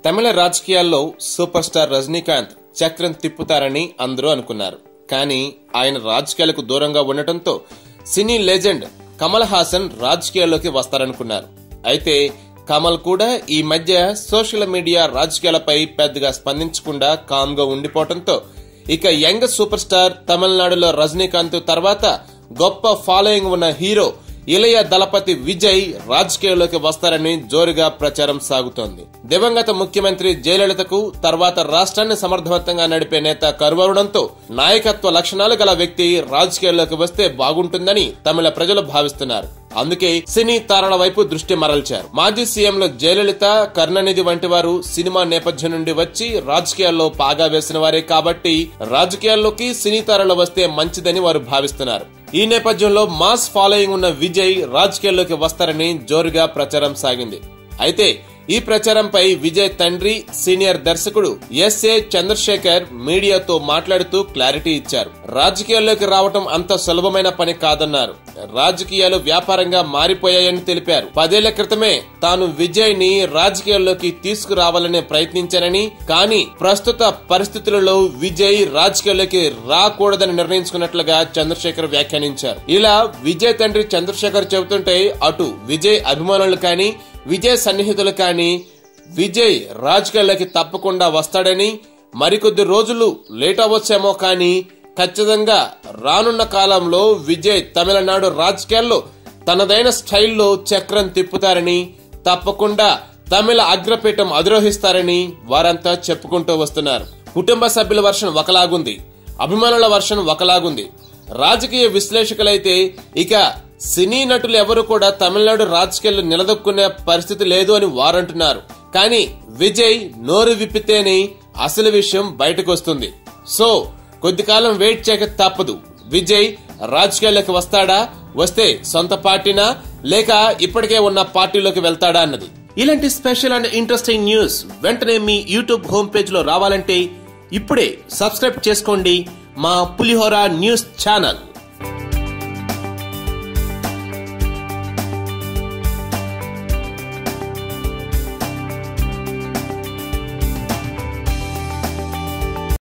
తమిళ రాజకీయాల్లో super star Rajinikanth చక్రం తిప్పుతారని అందరూ అనుకున్నారు కానీ ఆయన రాజకీయాలకు దూరంగా ఉండటంతో సినీ లెజెండ్ కమల్ హాసన్ రాజకీయాల్లోకి వస్తారనుకున్నారు అయితే కమల్ కూడా ఈ మధ్య సోషల్ మీడియా రాజకీయాలపై పెద్దగా స్పందించకుండా కామ్ గా ఉండిపోవడంతో ఇక యంగ్ సూపర్ స్టార్ తమిళనాడులో రజనీకాంత్ తర్వాత గొప్ప ఫాలోయింగ్ ఉన్న హీరో ఇలయ దళపతి విజయ్ రాజకీయాల్లోకి వస్తారని జోరుగా ప్రచారం సాగుతోంది దివంగత ముఖ్యమంత్రి జయలలితకు తర్వాత రాష్ట్రాన్ని సమర్థవంతంగా నడిపే నేత కరువవడంతో నాయకత్వ లక్షణాలు గల వ్యక్తి రాజకీయాల్లోకి వస్తే బాగుంటుందని తమిళ ప్రజలు భావిస్తున్నారు అందుకే సినీ తారల వైపు దృష్టి మరల్చారు మాజీ సీఎంలు జయలలిత కరుణానిధి వంటి వారు సినిమా నేపథ్యం నుండి వచ్చి రాజకీయాల్లో పాగా వేసిన వారే కాబట్టి రాజకీయాల్లోకి సినీ తారలు వస్తే మంచిదని వారు భావిస్తున్నారు ఈ నేపథ్యంలో మాస్ ఫాలోయింగ్ ఉన్న విజయ్ రాజకీయాల్లోకి వస్తారని జోరుగా ప్రచారం సాగింది అయితే ఈ ప్రచారంపై విజయ్ తండ్రి సీనియర్ దర్శకుడు ఎస్ఏ చంద్రశేఖర్ మీడియాతో మాట్లాడుతూ క్లారిటీ ఇచ్చారు రాజకీయాల్లోకి రావటం అంత సులభమైన పని కాదన్నారు రాజకీయాలు వ్యాపారంగా మారిపోయాయని తెలిపారు పదేళ్ల క్రితమే తాను విజయ్ ని రాజకీయాల్లోకి తీసుకురావాలని ప్రయత్నించానని కానీ ప్రస్తుత పరిస్థితులలో విజయ్ రాజకీయాల్లోకి రాకూడదని నిర్ణయించుకున్నట్లుగా చంద్రశేఖర్ వ్యాఖ్యానించారు ఇలా విజయ్ తండ్రి చంద్రశేఖర్ చెబుతుంటే అటు విజయ్ అభిమానులు కానీ విజయ్ సన్నిహితులు కానీ విజయ్ రాజకీయాల్లోకి తప్పకుండా వస్తాడని మరికొద్ది రోజులు లేట్ అవ్వచ్చేమో కానీ ఖచ్చితంగా రానున్న కాలంలో విజయ్ తమిళనాడు రాజకీయాల్లో తనదైన స్టైల్లో చక్రం తిప్పుతారని తప్పకుండా తమిళ అగ్రపీఠం అధిరోహిస్తారని వారంతా చెప్పుకుంటూ వస్తున్నారు కుటుంబ సభ్యుల వర్షం ఒకలాగుంది అభిమానుల వర్షం ఒకలాగుంది రాజకీయ విశ్లేషకులైతే ఇక సినీ నటులు ఎవరు కూడా తమిళనాడు రాజకీయాల్లో నిలదొక్కునే పరిస్థితి లేదు అని వారంటున్నారు కానీ విజయ్ నోరు విప్పితేనే అసలు విషయం బయటకు వస్తుంది సో కొద్ది కాలం వెయిట్ చేయక తప్పదు విజయ్ రాజకీయాల్లోకి వస్తాడా వస్తే సొంత పార్టీనా లేక ఇప్పటికే ఉన్న పార్టీలోకి వెళ్తాడా అన్నది ఇలాంటి స్పెషల్ అండ్ ఇంట్రెస్టింగ్ న్యూస్ వెంటనే మీ యూట్యూబ్ హోమ్ పేజ్ లో రావాలంటే ఇప్పుడే సబ్స్క్రైబ్ చేసుకోండి మా పులిహోర న్యూస్ ఛానల్